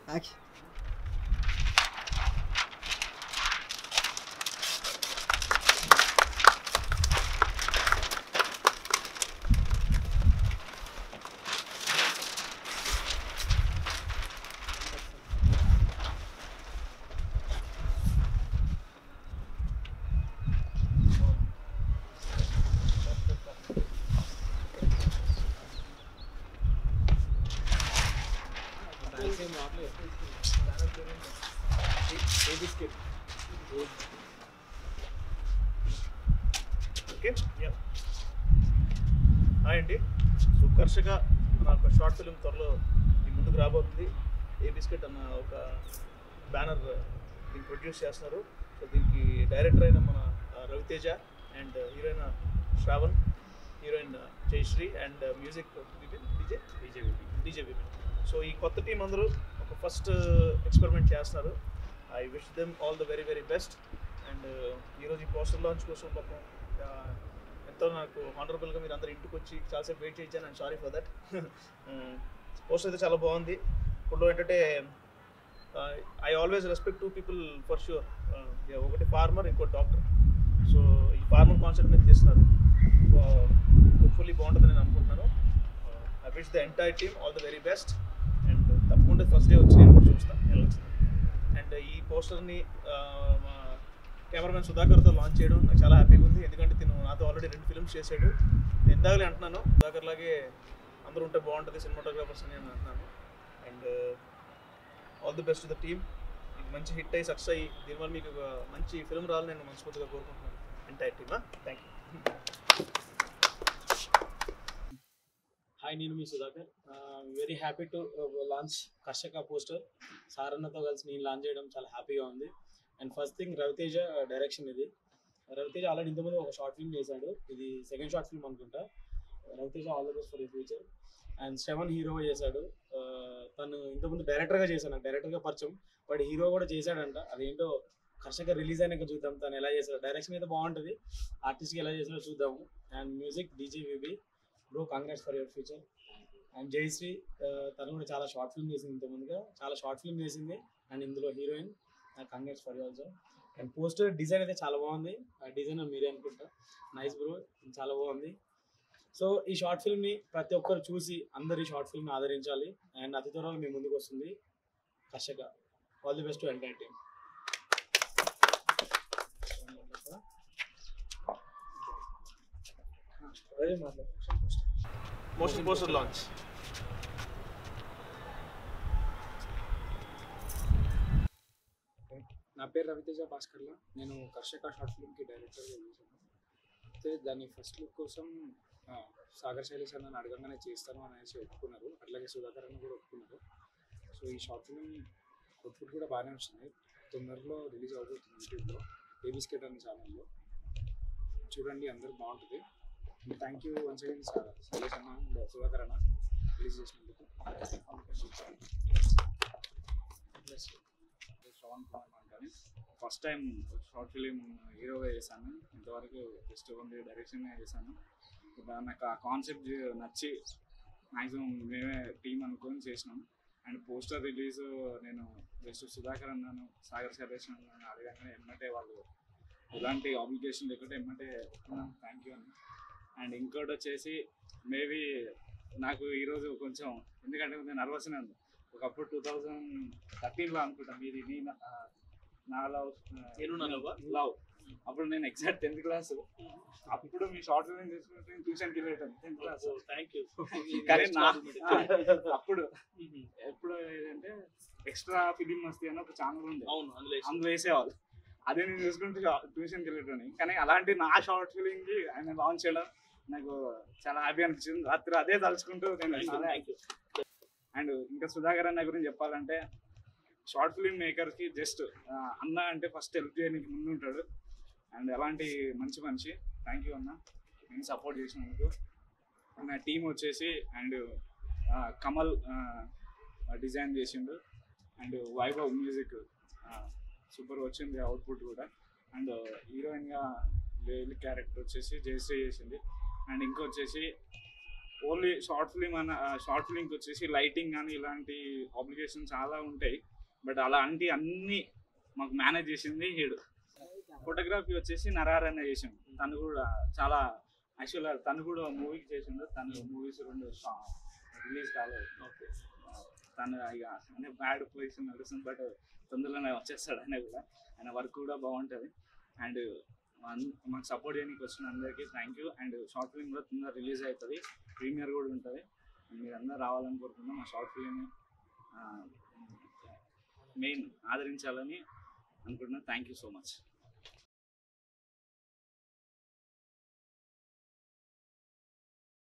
Action okay hi అండి so Karshaka మన ఒక షార్ట్ ఫిల్మ్ త్వరలో మీ ముందుకు రాబోతుంది ఏ బిస్కెట్ అన్న ఒక బ్యానర్ దీన్ని ప్రొడ్యూస్ చేస్తున్నారు సో దీనికి డైరెక్టర్ అయిన మన ఆ, Ravi Teja and heroine Shravan heroine Jayasree and music DJ DJ DJ Vipin so ఈ కొత్త టీం అందరూ ఒక ఫస్ట్ ఎక్స్పెరిమెంట్ చేస్తున్నారు I wish them all the very very best and ఈరోజు ఈ పోస్టర్ లాంచ్ కోసం పాపం ఆ, ఎంతో నాకు హానరబుల్గా మీరు అందరు ఇంటికి వచ్చి చాలాసేపు వెయిట్ చేయించాను and sorry for that poster అయితే చాలా బాగుంది ఇప్పుడు ఏంటంటే I always respect two people for sure ఒకటి ఫార్మర్ ఇంకో డాక్టర్ సో ఈ ఫార్మర్ కాన్సెప్ట్ మీద తీస్తున్నారు సో హోప్ఫుల్లీ బాగుంటుందని నేను అనుకుంటున్నాను I wish the entire team all the very best and తప్పకుండా ఫస్ట్ డే వచ్చి నేను కూడా చూస్తాను ఎలా వచ్చింది అండ్ ఈ పోస్టర్ని మా కెమెరామెన్ సుధాకర్తో లాంచ్ చేయడం నాకు చాలా హ్యాపీగా ఉంది ఎందుకంటే తిను నాతో ఆల్రెడీ రెండు ఫిల్మ్స్ చేశాడు నేను ఇందాకలే అంటున్నాను సుధాకర్ లాగే అందరూ ఉంటే బాగుంటుంది సినిమాటోగ్రాఫర్స్ అని నేను అంటున్నాను and all the best the team మీకు మంచి హిట్ అయ్యి సక్సెస్ అయ్యి దీనివల్ల మీకు ఒక మంచి ఫిల్మ్ రావాలని నేను మనస్ఫూర్తిగా కోరుకుంటున్నాను ఎంటైర్ టీమా థ్యాంక్ యూ హాయ్ నేను మీ Sudhakar very happy to launch Karshaka poster సారన్నతో కలిసి నేను లాంచ్ చేయడం చాలా హ్యాపీగా ఉంది and first thing Ravi Teja direction ఇది రవితేజ ఆల్రెడీ ఇంతకుముందు ఒక షార్ట్ ఫిల్మ్ చేశాడు ఇది సెకండ్ షార్ట్ ఫిల్మ్ అనుకుంటా Ravi Teja all the best for you future and Shravan hero చేశాడు Uh, తను ఇంతకుముందు డైరెక్టర్గా చేశాడు నాకు డైరెక్టర్గా పరిచయం బట్ హీరో కూడా చేశాడంట అదేంటో కర్షక రిలీజ్ అయినాక చూద్దాం తను ఎలా చేశాడు డైరెక్షన్ అయితే బాగుంటుంది ఆర్టిస్ట్కి ఎలా చేశాడో చూద్దాము and music DJ VB bro congrats for your future and Jayasree ఆ, తను కూడా చాలా షార్ట్ ఫిల్మ్ చేసింది ఇంత ముందుగా చాలా షార్ట్ ఫిల్మ్ చేసింది అండ్ ఇందులో heroine congrats for you also and poster design అయితే చాలా బాగుంది ఆ డిజైన్ మీరే అనుకుంటా నైస్ బ్రో చాలా బాగుంది సో ఈ షార్ట్ ఫిల్మ్ని ప్రతి ఒక్కరు చూసి అందరు ఈ షార్ట్ ఫిల్మ్ని ఆదరించాలి అండ్ అతి త్వరలో మీ ముందుకు వస్తుంది Karshaka all the best to entire team అదే మాట్లాడు మోషన్ పోస్టర్ లాంచ్ నా పేరు రవితేజ భాస్కర్ల నేను కర్షక షార్ట్ ఫిల్మ్కి డైరెక్టర్గా చేశాను అయితే దాని ఫస్ట్ లుక్ కోసం ఆ, సాగర్ శైలేష్ అన్న అడగంగానే చేస్తాను అనేసి ఒప్పుకున్నారు అట్లాగే సుధాకర్ అన్న కూడా ఒప్పుకున్నారు సో ఈ షార్ట్ ఫిల్మ్ అవుట్పుట్ కూడా బాగానే వచ్చింది తొందరలో రిలీజ్ అవుతుంది యూట్యూబ్లో ఏ బిస్కెట్ అనే ఛానల్లో చూడండి అందరూ బాగుంటుంది thank you once again Shailesh అన్న అండ్ సుధాకర్ అన్న రిలీజ్ చేసినందుకు శ్రవణ్ కుమార్ అంటాను ఫస్ట్ టైం షార్ట్ ఫిలిం హీరోగా చేశాను ఇంతవరకు జస్ట్ ఓన్లీ డైరెక్షన్ చేశాను ఇప్పుడు నాకు ఆ కాన్సెప్ట్ నచ్చి మ్యాక్సిమం మేమే టీం అనుకొని చేసినాం అండ్ పోస్టర్ రిలీజ్ నేను జస్ట్ సుధాకర్ అన్నాను సాగర్ సరేష్ అన్నాను అడగగానే ఎమ్మటే వాళ్ళు ఎలాంటి ఆబ్లిగేషన్ లేకుంటే ఎమ్మటే ఒప్పుకున్నాను థ్యాంక్ యూ అని అండ్ ఇంకోటి వచ్చేసి మేబీ నాకు ఈరోజు కొంచెం ఎందుకంటే నేను నర్వస్ ఉంది ఒకప్పుడు టూ థౌజండ్ థర్టీన్లో అనుకుంటా మీది నీ నా- ఆ, నా లవ్ నేను నా love ఆ? లవ్ అప్పుడు నేను ఎగ్జాక్ట్ టెన్త్ క్లాస్ అప్పుడు మీ షార్ట్ ఫిల్మ్ చేసుకుంటే ట్యూషన్కి వెళ్ళేటాను టెన్త్ క్లాస్ థ్యాంక్ యూ కానీ నా అప్పుడు ఎప్పుడు ఏంటంటే ఎక్స్ట్రా ఫిలిం మస్తీ అని ఒక ఛానల్ ఉంది అవును అందులో అందులో వేసేవాళ్ళు అదే నేను చూసుకుంటే ట్యూషన్కి వెళ్ళేటోని కానీ అలాంటి నా షార్ట్ ఫిలింకి ఆయన లాంచ్ చేయడం నాకు చాలా హ్యాపీ అనిపించింది రాత్రి అదే తలుచుకుంటూ నేను చాలా థ్యాంక్ యూ అండ్ ఇంకా సుధాకర్ అన్న గురించి చెప్పాలంటే షార్ట్ ఫిల్మ్ మేకర్కి జస్ట్ అన్న అంటే ఫస్ట్ హెల్ప్ చేయడానికి ముందు ఉంటాడు అండ్ అలాంటి మంచి మనిషి థ్యాంక్ యూ అన్న నేను సపోర్ట్ చేసినందుకు నా టీం వచ్చేసి అండ్ కమల్ డిజైన్ చేసిండు అండ్ వైభవ్ మ్యూజిక్ సూపర్ వచ్చింది అవుట్పుట్ కూడా అండ్ హీరోయిన్గా లేలి క్యారెక్టర్ వచ్చేసి జయశ్రీ చేసింది అండ్ ఇంకొచ్చేసి ఓన్లీ షార్ట్ ఫిలిం అన్న షార్ట్ ఫిలింకి వచ్చేసి లైటింగ్ కానీ ఇలాంటి ఆబ్లిగేషన్ చాలా ఉంటాయి బట్ అలాంటి అన్ని మాకు మేనేజ్ చేసింది హీడు ఫోటోగ్రఫీ వచ్చేసి నరారన్న చేసిండు తను కూడా చాలా యాక్చువల్గా తను కూడా మూవీకి చేసిండు తను మూవీస్ రెండు రిలీజ్ కాలేదు ఓకే తను ఇక అంటే బ్యాడ్ పొజిషన్ నడుస్తుంది బట్ తొందరలోనే వచ్చేస్తాడు ఆయన కూడా ఆయన వర్క్ కూడా బాగుంటుంది అండ్ మాకు సపోర్ట్ చేయడానికి వచ్చిన అందరికీ thank you and short film కూడా తొందర రిలీజ్ అవుతుంది ప్రీమియర్ కూడా ఉంటుంది మీరు అందరూ రావాలని కోరుకుంటున్నాం మా షార్ట్ ఫిల్మ్ మెయిన్ ఆదరించాలని అనుకుంటున్నాను థ్యాంక్ యూ సో మచ్